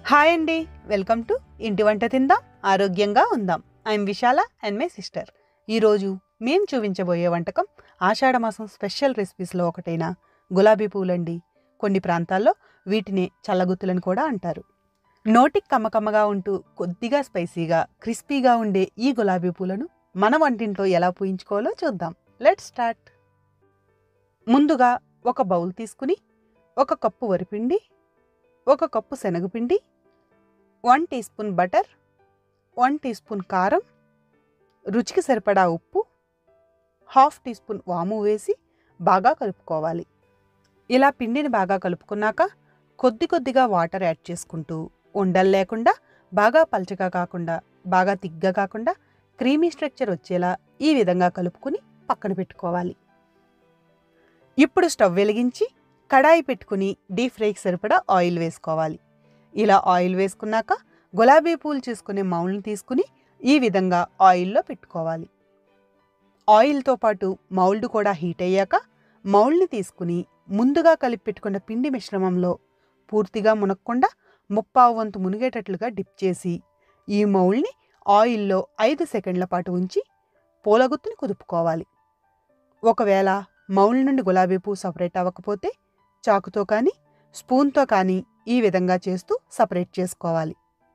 hi అండి welcome to ఇంటి వంట తిందాం ఆరోగ్యంగా ఉందాం I'm Vishala and my sister ఈరోజు మేం చూపించబోయే వంటకం ఆషాఢ మాసం స్పెషల్ రెసిపీస్లో ఒకటైన గులాబీ పూలండి కొన్ని ప్రాంతాల్లో వీటిని చల్లగుత్తులని కూడా అంటారు నోటికి కమ్మకమ్మగా ఉంటూ కొద్దిగా స్పైసీగా క్రిస్పీగా ఉండే ఈ గులాబీ పూలను మన వంటింట్లో ఎలా పూయించుకోవాలో చూద్దాం లెట్ స్టార్ట్ ముందుగా ఒక బౌల్ తీసుకుని ఒక కప్పు వరిపిండి ఒక కప్పు శనగపిండి one teaspoon butter one teaspoon కారం రుచికి సరిపడా ఉప్పు హాఫ్ టీ స్పూన్ వాము వేసి బాగా కలుపుకోవాలి ఇలా పిండిని బాగా కలుపుకున్నాక కొద్ది కొద్దిగా వాటర్ యాడ్ చేసుకుంటూ ఉండలు లేకుండా బాగా పల్చగా కాకుండా బాగా తిగ్గా కాకుండా క్రీమీ స్ట్రక్చర్ వచ్చేలా ఈ విధంగా కలుపుకుని పక్కన పెట్టుకోవాలి ఇప్పుడు స్టవ్ వెలిగించి కడాయి పెట్టుకుని డీప్ ఫ్రైకి సరిపడా ఆయిల్ వేసుకోవాలి ఇలా ఆయిల్ వేసుకున్నాక గులాబీ పూలు చేసుకునే మౌల్ని తీసుకుని ఈ విధంగా ఆయిల్లో పెట్టుకోవాలి ఆయిల్తో పాటు మౌల్డ్ కూడా హీట్ అయ్యాక మౌల్డ్ని తీసుకుని ముందుగా కలిపి పెట్టుకున్న పిండి మిశ్రమంలో పూర్తిగా మునక్కుండా ముప్పావు వంతు మునిగేటట్లుగా డిప్ చేసి ఈ మౌల్డ్ని ఆయిల్లో ఐదు సెకండ్ల పాటు ఉంచి పూలగుత్తుని కుదుపుకోవాలి ఒకవేళ మౌల్డ్ నుండి గులాబీ పువ్వు సపరేట్ అవ్వకపోతే చాకుతో కానీ స్పూన్తో కానీ ఈ విధంగా చేస్తూ సపరేట్ చేసుకోవాలి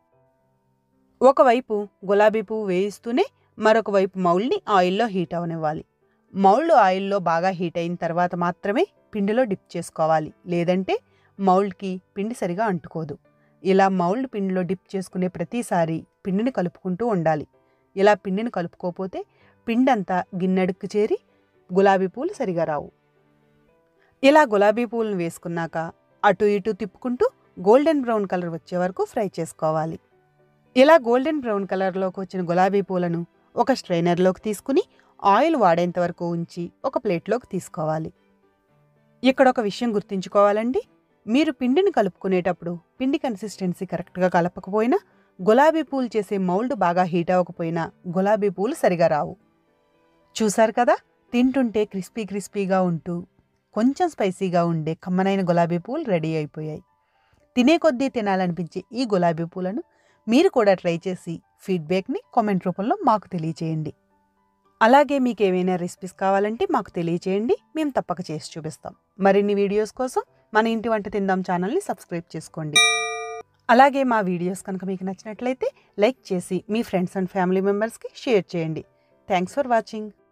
ఒకవైపు గులాబీ పువ్వు వేయిస్తూనే మరొక వైపు మౌల్డ్ని ఆయిల్లో హీట్ అవనివ్వాలి మౌల్డ్ ఆయిల్లో బాగా హీట్ అయిన తర్వాత మాత్రమే పిండిలో డిప్ చేసుకోవాలి లేదంటే మౌల్డ్కి పిండి సరిగా అంటుకోదు ఇలా మౌల్డ్ పిండిలో డిప్ చేసుకునే ప్రతిసారి పిండిని కలుపుకుంటూ ఉండాలి ఇలా పిండిని కలుపుకోకపోతే పిండి అంతా గిన్నెడుక్కు చేరి గులాబీ పూలు సరిగా రావు ఇలా గులాబీ పూలను వేసుకున్నాక అటు ఇటు తిప్పుకుంటూ గోల్డెన్ బ్రౌన్ కలర్ వచ్చే వరకు ఫ్రై చేసుకోవాలి ఇలా గోల్డెన్ బ్రౌన్ కలర్లోకి వచ్చిన గులాబీ పూలను ఒక స్ట్రైనర్లోకి తీసుకుని ఆయిల్ వాడేంత వరకు ఉంచి ఒక ప్లేట్లోకి తీసుకోవాలి ఇక్కడ ఒక విషయం గుర్తుంచుకోవాలండి మీరు పిండిని కలుపుకునేటప్పుడు పిండి కన్సిస్టెన్సీ కరెక్ట్గా కలపకపోయినా గులాబీ పూలు చేసే మౌల్డ్ బాగా హీట్ అవ్వకపోయినా గులాబీ పూలు సరిగా రావు చూసారు కదా తింటుంటే క్రిస్పీ క్రిస్పీగా ఉంటూ కొంచెం స్పైసీగా ఉండే కమ్మనైన గులాబీ పూలు రెడీ అయిపోయాయి తినే కొద్దీ తినాలనిపించే ఈ గులాబీ పూలను మీరు కూడా ట్రై చేసి ఫీడ్బ్యాక్ని కామెంట్ రూపంలో మాకు తెలియచేయండి అలాగే మీకు ఏమైనా రెసిపీస్ కావాలంటే మాకు తెలియచేయండి మేము తప్పక చేసి చూపిస్తాం మరిన్ని వీడియోస్ కోసం మన ఇంటి వంట తిందాం ఛానల్ని సబ్స్క్రైబ్ చేసుకోండి అలాగే మా వీడియోస్ కనుక మీకు నచ్చినట్లయితే లైక్ చేసి మీ ఫ్రెండ్స్ అండ్ ఫ్యామిలీ మెంబర్స్కి షేర్ చేయండి థ్యాంక్స్ ఫర్ వాచింగ్